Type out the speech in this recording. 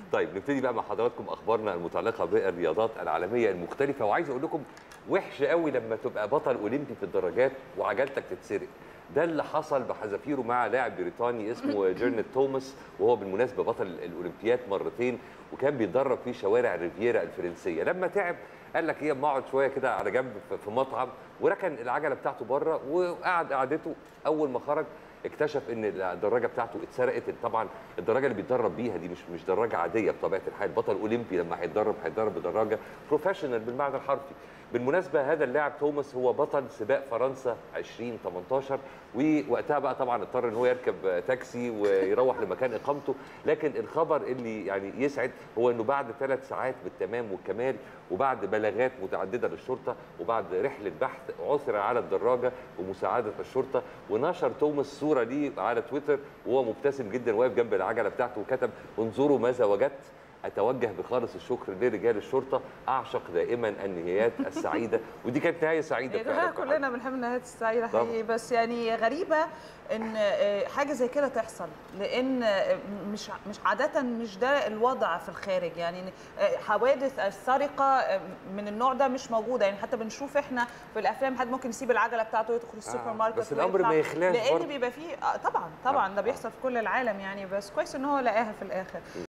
طيب نبتدي بقى مع حضراتكم اخبارنا المتعلقه بالرياضات العالميه المختلفه وعايز اقول لكم وحش قوي لما تبقى بطل اولمبي في الدراجات وعجلتك تتسرق ده اللي حصل بحذافيره مع لاعب بريطاني اسمه جيرنت توماس وهو بالمناسبه بطل الاولمبياد مرتين وكان بيتدرب في شوارع ريفيرا الفرنسيه لما تعب قال لك ايه اما اقعد شويه كده على جنب في مطعم وركن العجله بتاعته بره وقعد قعدته اول ما خرج اكتشف ان الدراجه بتاعته اتسرقت طبعا الدراجه اللي بيتدرب بيها دي مش مش دراجه عاديه بطبيعه الحال بطل اولمبي لما هيتدرب هيتدرب بدراجه بروفيشنال بالمعنى الحرفي بالمناسبه هذا اللاعب توماس هو بطل سباق فرنسا 2018 ووقتها بقى طبعا اضطر ان هو يركب تاكسي ويروح لمكان اقامته لكن الخبر اللي يعني يسعد هو انه بعد ثلاث ساعات بالتمام والكمال وبعد بلاغات متعدده للشرطه وبعد رحله بحث عثر على الدراجه ومساعده الشرطه ونشر توماس صوره ليه على تويتر وهو مبتسم جدا واقف جنب العجله بتاعته وكتب انظروا ماذا وجدت اتوجه بخالص الشكر لرجال الشرطه اعشق دائما النهايات السعيده ودي كانت نهايه سعيده يا جماعه كلنا بنحب النهايات السعيده طبعا. حقيقي بس يعني غريبه ان حاجه زي كده تحصل لان مش مش عاده مش ده الوضع في الخارج يعني حوادث السرقه من النوع ده مش موجوده يعني حتى بنشوف احنا في الافلام حد ممكن يسيب العجله بتاعته يدخل السوبر ماركت بس الامر ما يخلاش لان برضه. بيبقى فيه آه، طبعا طبعا ده بيحصل في كل العالم يعني بس كويس ان هو لقاها في الاخر